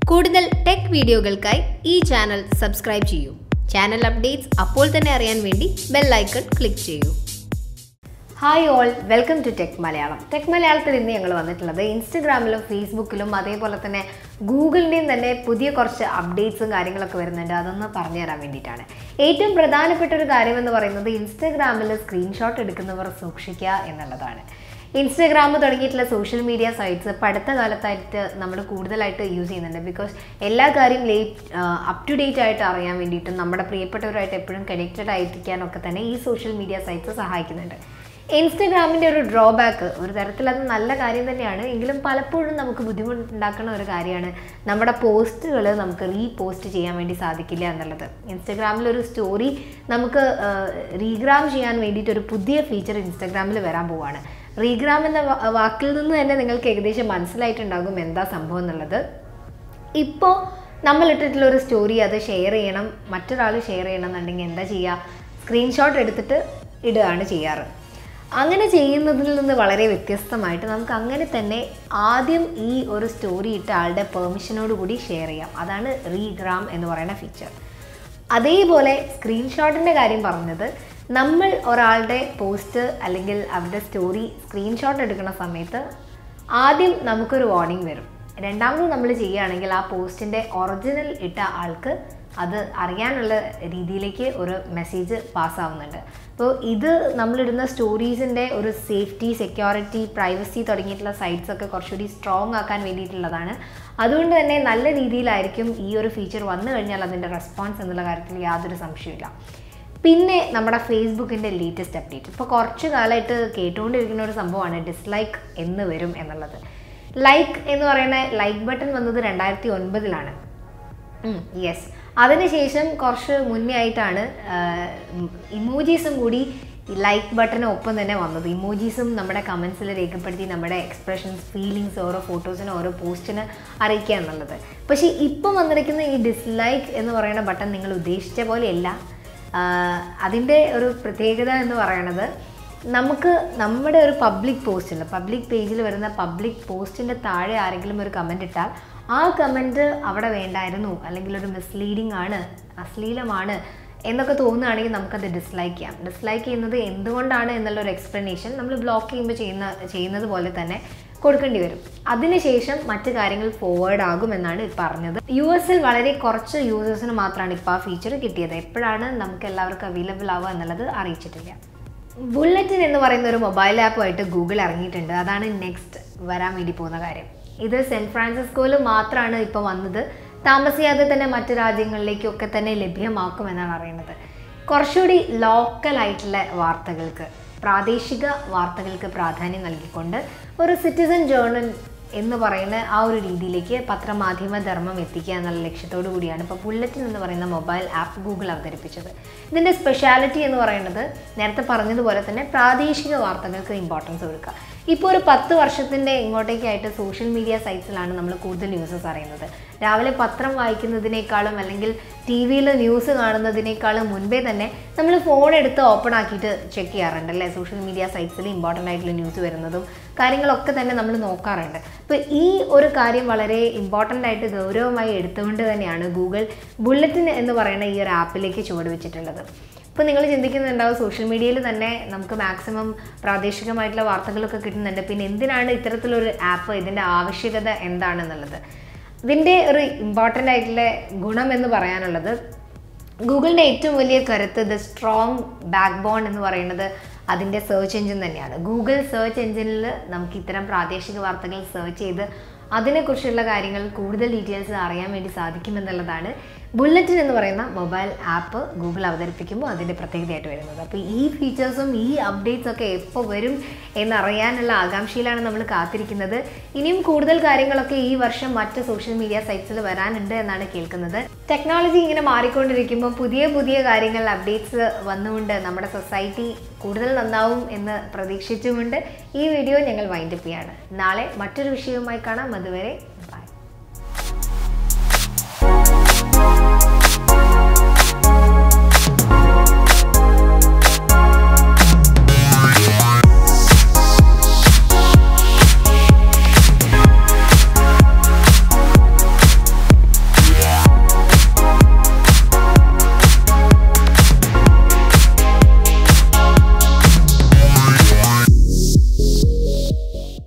കൂടുതൽ ടെക് വീഡിയോകൾക്കായി ഈ ചാനൽ സബ്സ്ക്രൈബ് ചെയ്യൂ ചാനൽ അപ്ഡേറ്റ്സ് അപ്പോൾ തന്നെ അറിയാൻ വേണ്ടി ബെൽ ഐക്കൺ ക്ലിക്ക് ചെയ്യൂ hi all welcome to tech Malayalam tech മലയാളത്തിൽ ഇന്ന് ഞങ്ങൾ വന്നിട്ടുള്ളത് ഇൻസ്റ്റഗ്രാമിലും ഫേസ്ബുക്കിലും അതേപോലെ തന്നെ ഗൂഗിളിൻ്റെയും തന്നെ പുതിയ കുറച്ച് അപ്ഡേറ്റ്സും കാര്യങ്ങളൊക്കെ വരുന്നുണ്ട് അതൊന്ന് പറഞ്ഞു തരാൻ വേണ്ടിയിട്ടാണ് ഏറ്റവും പ്രധാനപ്പെട്ട ഒരു കാര്യമെന്ന് പറയുന്നത് ഇൻസ്റ്റഗ്രാമിൽ സ്ക്രീൻഷോട്ട് എടുക്കുന്നവർ സൂക്ഷിക്കുക എന്നുള്ളതാണ് ഇൻസ്റ്റഗ്രാം തുടങ്ങിയിട്ടുള്ള സോഷ്യൽ മീഡിയ സൈറ്റ്സ് ഇപ്പോൾ അടുത്ത കാലത്തായിട്ട് നമ്മൾ കൂടുതലായിട്ട് യൂസ് ചെയ്യുന്നുണ്ട് ബിക്കോസ് എല്ലാ കാര്യം ലേറ്റ് അപ് ടു ഡേറ്റ് ആയിട്ട് അറിയാൻ വേണ്ടിയിട്ടും നമ്മുടെ പ്രിയപ്പെട്ടവരായിട്ട് എപ്പോഴും കണക്റ്റഡ് ആയിരിക്കാനൊക്കെ തന്നെ ഈ സോഷ്യൽ മീഡിയ സൈറ്റ്സ് സഹായിക്കുന്നുണ്ട് ഇൻസ്റ്റഗ്രാമിൻ്റെ ഒരു ഡ്രോബാക്ക് ഒരു തരത്തിൽ അത് നല്ല കാര്യം തന്നെയാണ് എങ്കിലും പലപ്പോഴും നമുക്ക് ബുദ്ധിമുട്ടുണ്ടാക്കുന്ന ഒരു കാര്യമാണ് നമ്മുടെ പോസ്റ്റുകൾ നമുക്ക് റീപോസ്റ്റ് ചെയ്യാൻ വേണ്ടി സാധിക്കില്ല എന്നുള്ളത് ഇൻസ്റ്റഗ്രാമിൽ ഒരു സ്റ്റോറി നമുക്ക് റീഗ്രാം ചെയ്യാൻ വേണ്ടിയിട്ട് ഒരു പുതിയ ഫീച്ചർ ഇൻസ്റ്റഗ്രാമിൽ വരാൻ പോവാണ് റീഗ്രാം എന്ന വാ- വാക്കിൽ നിന്ന് തന്നെ നിങ്ങൾക്ക് ഏകദേശം മനസ്സിലായിട്ടുണ്ടാകും എന്താ സംഭവം എന്നുള്ളത് ഇപ്പോൾ നമ്മൾ ഇട്ടിട്ടുള്ള ഒരു സ്റ്റോറി അത് ഷെയർ ചെയ്യണം മറ്റൊരാൾ ഷെയർ ചെയ്യണം എന്നുണ്ടെങ്കിൽ എന്താ ചെയ്യുക സ്ക്രീൻഷോട്ട് എടുത്തിട്ട് ഇടുകയാണ് ചെയ്യാറ് അങ്ങനെ ചെയ്യുന്നതിൽ നിന്ന് വളരെ വ്യത്യസ്തമായിട്ട് നമുക്ക് അങ്ങനെ തന്നെ ആദ്യം ഈ ഒരു സ്റ്റോറി ഇട്ട ആളുടെ പെർമിഷനോട് കൂടി ഷെയർ ചെയ്യാം അതാണ് റീഗ്രാം എന്ന് പറയുന്ന ഫീച്ചർ അതേപോലെ സ്ക്രീൻഷോട്ടിൻ്റെ കാര്യം പറഞ്ഞത് നമ്മൾ ഒരാളുടെ പോസ്റ്റ് അല്ലെങ്കിൽ അവരുടെ സ്റ്റോറി സ്ക്രീൻഷോട്ട് എടുക്കുന്ന സമയത്ത് ആദ്യം നമുക്കൊരു വാർണിംഗ് വരും രണ്ടാമത് നമ്മൾ ചെയ്യുകയാണെങ്കിൽ ആ പോസ്റ്റിൻ്റെ ഒറിജിനൽ ഇട്ട ആൾക്ക് അത് അറിയാനുള്ള രീതിയിലേക്ക് ഒരു മെസ്സേജ് പാസ്സാവുന്നുണ്ട് അപ്പോൾ ഇത് നമ്മളിടുന്ന സ്റ്റോറീസിൻ്റെ ഒരു സേഫ്റ്റി സെക്യൂരിറ്റി പ്രൈവസി തുടങ്ങിയിട്ടുള്ള സൈറ്റ്സ് ഒക്കെ കുറച്ചുകൂടി സ്ട്രോങ് ആക്കാൻ വേണ്ടിയിട്ടുള്ളതാണ് അതുകൊണ്ട് തന്നെ നല്ല രീതിയിലായിരിക്കും ഈ ഒരു ഫീച്ചർ വന്നു കഴിഞ്ഞാൽ അതിൻ്റെ റെസ്പോൺസ് എന്നുള്ള കാര്യത്തിൽ യാതൊരു സംശയമില്ല പിന്നെ നമ്മുടെ ഫേസ്ബുക്കിൻ്റെ ലേറ്റസ്റ്റ് അപ്ഡേറ്റ് ഇപ്പോൾ കുറച്ച് കാലമായിട്ട് കേട്ടുകൊണ്ടിരിക്കുന്ന ഒരു സംഭവമാണ് ഡിസ്ലൈക്ക് എന്ന് വരും എന്നുള്ളത് ലൈക്ക് എന്ന് പറയുന്ന ലൈക്ക് ബട്ടൺ വന്നത് രണ്ടായിരത്തി ഒൻപതിലാണ് യെസ് അതിനുശേഷം കുറച്ച് മുന്നേ ആയിട്ടാണ് ഇമോജീസും കൂടി ലൈക്ക് ബട്ടന് ഒപ്പം തന്നെ വന്നത് ഇമോജീസും നമ്മുടെ കമൻസിൽ രേഖപ്പെടുത്തി നമ്മുടെ എക്സ്പ്രഷൻസ് ഫീലിങ്സ് ഓരോ ഫോട്ടോസിന് ഓരോ പോസ്റ്റിന് അറിയിക്കുക എന്നുള്ളത് പക്ഷേ ഇപ്പം വന്നിരിക്കുന്ന ഈ ഡിസ്ലൈക്ക് എന്ന് പറയുന്ന ബട്ടൺ നിങ്ങൾ ഉദ്ദേശിച്ച പോലെയല്ല അതിൻ്റെ ഒരു പ്രത്യേകത എന്ന് പറയണത് നമുക്ക് നമ്മുടെ ഒരു പബ്ലിക് പോസ്റ്റിൽ പബ്ലിക് പേജിൽ വരുന്ന പബ്ലിക് പോസ്റ്റിൻ്റെ താഴെ ആരെങ്കിലും ഒരു കമൻ്റ് ഇട്ടാൽ ആ കമൻറ്റ് അവിടെ വേണ്ടായിരുന്നു അല്ലെങ്കിൽ ഒരു മിസ്ലീഡിംഗ് ആണ് അശ്ലീലമാണ് എന്നൊക്കെ തോന്നുകയാണെങ്കിൽ നമുക്കത് ഡിസ്ലൈക്ക് ചെയ്യാം ഡിസ്ലൈക്ക് ചെയ്യുന്നത് എന്തുകൊണ്ടാണ് എന്നുള്ള ഒരു എക്സ്പ്ലനേഷൻ നമ്മൾ ബ്ലോക്ക് ചെയ്യുമ്പോൾ ചെയ്യുന്ന ചെയ്യുന്നത് പോലെ തന്നെ കൊടുക്കേണ്ടി വരും അതിനുശേഷം മറ്റു കാര്യങ്ങൾ ഫോർവേഡ് ആകുമെന്നാണ് ഈ പറഞ്ഞത് യു എസിൽ വളരെ കുറച്ച് യൂസേഴ്സിന് മാത്രമാണ് ഇപ്പോൾ ആ ഫീച്ചർ കിട്ടിയത് എപ്പോഴാണ് നമുക്ക് എല്ലാവർക്കും അവൈലബിൾ ആവുക എന്നുള്ളത് അറിയിച്ചിട്ടില്ല ബുള്ളറ്റിൻ എന്ന് പറയുന്ന ഒരു മൊബൈൽ ആപ്പുമായിട്ട് ഗൂഗിൾ ഇറങ്ങിയിട്ടുണ്ട് അതാണ് നെക്സ്റ്റ് വരാൻ വേണ്ടി പോകുന്ന കാര്യം ഇത് സെൻ ഫ്രാൻസിസ്കോയിൽ മാത്രമാണ് ഇപ്പോൾ വന്നത് താമസിയാതെ തന്നെ മറ്റു രാജ്യങ്ങളിലേക്കൊക്കെ തന്നെ ലഭ്യമാക്കുമെന്നാണ് അറിയുന്നത് കുറച്ചുകൂടി ലോക്കലായിട്ടുള്ള വാർത്തകൾക്ക് പ്രാദേശിക വാർത്തകൾക്ക് പ്രാധാന്യം നൽകിക്കൊണ്ട് ഒരു സിറ്റിസൺ ജേർണൽ എന്ന് പറയുന്ന ആ ഒരു രീതിയിലേക്ക് പത്രമാധ്യമ ധർമ്മം എത്തിക്കുക എന്നുള്ള ലക്ഷ്യത്തോടു കൂടിയാണ് ഇപ്പോൾ ബുള്ളറ്റിൻ എന്ന് പറയുന്ന മൊബൈൽ ആപ്പ് ഗൂഗിൾ അവതരിപ്പിച്ചത് ഇതിൻ്റെ സ്പെഷ്യാലിറ്റി എന്ന് പറയുന്നത് നേരത്തെ പറഞ്ഞതുപോലെ തന്നെ പ്രാദേശിക വാർത്തകൾക്ക് ഇമ്പോർട്ടൻസ് കൊടുക്കുക ഇപ്പോൾ ഒരു പത്ത് വർഷത്തിൻ്റെ ഇങ്ങോട്ടേക്കായിട്ട് സോഷ്യൽ മീഡിയ സൈറ്റ്സിലാണ് നമ്മൾ കൂടുതൽ ന്യൂസസ് അറിയുന്നത് രാവിലെ പത്രം വായിക്കുന്നതിനേക്കാളും അല്ലെങ്കിൽ ടി വിയിൽ ന്യൂസ് കാണുന്നതിനേക്കാളും മുൻപേ തന്നെ നമ്മൾ ഫോൺ എടുത്ത് ഓപ്പൺ ആക്കിയിട്ട് ചെക്ക് ചെയ്യാറുണ്ട് അല്ലേ സോഷ്യൽ മീഡിയ സൈറ്റ്സിൽ ഇമ്പോർട്ടൻ്റ് ആയിട്ടുള്ള ന്യൂസ് വരുന്നതും കാര്യങ്ങളൊക്കെ തന്നെ നമ്മൾ നോക്കാറുണ്ട് അപ്പോൾ ഈ ഒരു കാര്യം വളരെ ഇമ്പോർട്ടൻ്റ് ആയിട്ട് ഗൗരവമായി എടുത്തുകൊണ്ട് തന്നെയാണ് ഗൂഗിൾ ബുള്ളറ്റിൻ എന്ന് പറയുന്ന ഈ ഒരു ആപ്പിലേക്ക് ചുവട് വെച്ചിട്ടുള്ളത് ഇപ്പോൾ നിങ്ങൾ ചിന്തിക്കുന്നുണ്ടാവും സോഷ്യൽ മീഡിയയിൽ തന്നെ നമുക്ക് മാക്സിമം പ്രാദേശികമായിട്ടുള്ള വാർത്തകളൊക്കെ കിട്ടുന്നുണ്ട് പിന്നെ എന്തിനാണ് ഇത്തരത്തിലൊരു ആപ്പ് ഇതിൻ്റെ ആവശ്യകത എന്താണെന്നുള്ളത് ഇതിൻ്റെ ഒരു ഇമ്പോർട്ടൻ്റ് ആയിട്ടുള്ള ഗുണം എന്ന് പറയാനുള്ളത് ഗൂഗിളിൻ്റെ ഏറ്റവും വലിയ കരുത്ത് ദ സ്ട്രോങ് ബാക്ക് ബോൺ എന്ന് പറയുന്നത് അതിൻ്റെ സെർച്ച് എഞ്ചിൻ തന്നെയാണ് ഗൂഗിൾ സെർച്ച് എഞ്ചിനിൽ നമുക്ക് ഇത്തരം പ്രാദേശിക വാർത്തകൾ സെർച്ച് ചെയ്ത് അതിനെക്കുറിച്ചുള്ള കാര്യങ്ങൾ കൂടുതൽ ഡീറ്റെയിൽസ് അറിയാൻ വേണ്ടി സാധിക്കുമെന്നുള്ളതാണ് ബുള്ളറ്റിൻ എന്ന് പറയുന്ന മൊബൈൽ ആപ്പ് ഗൂഗിൾ അവതരിപ്പിക്കുമ്പോൾ അതിൻ്റെ പ്രത്യേകതയായിട്ട് വരുന്നത് അപ്പോൾ ഈ ഫീച്ചേഴ്സും ഈ അപ്ഡേറ്റ്സ് ഒക്കെ എപ്പോൾ വരും എന്നറിയാനുള്ള ആകാംക്ഷയിലാണ് നമ്മൾ കാത്തിരിക്കുന്നത് ഇനിയും കൂടുതൽ കാര്യങ്ങളൊക്കെ ഈ വർഷം മറ്റ് സോഷ്യൽ മീഡിയ സൈറ്റ്സിൽ വരാനുണ്ട് എന്നാണ് കേൾക്കുന്നത് ടെക്നോളജി ഇങ്ങനെ മാറിക്കൊണ്ടിരിക്കുമ്പോൾ പുതിയ പുതിയ കാര്യങ്ങൾ അപ്ഡേറ്റ്സ് വന്നുകൊണ്ട് നമ്മുടെ സൊസൈറ്റി കൂടുതൽ നന്നാവും എന്ന് പ്രതീക്ഷിച്ചുകൊണ്ട് ഈ വീഡിയോ ഞങ്ങൾ വൈൻഡപ്പ് ചെയ്യാണ് നാളെ മറ്റൊരു വിഷയവുമായി കാണാം അതുവരെ ബൈ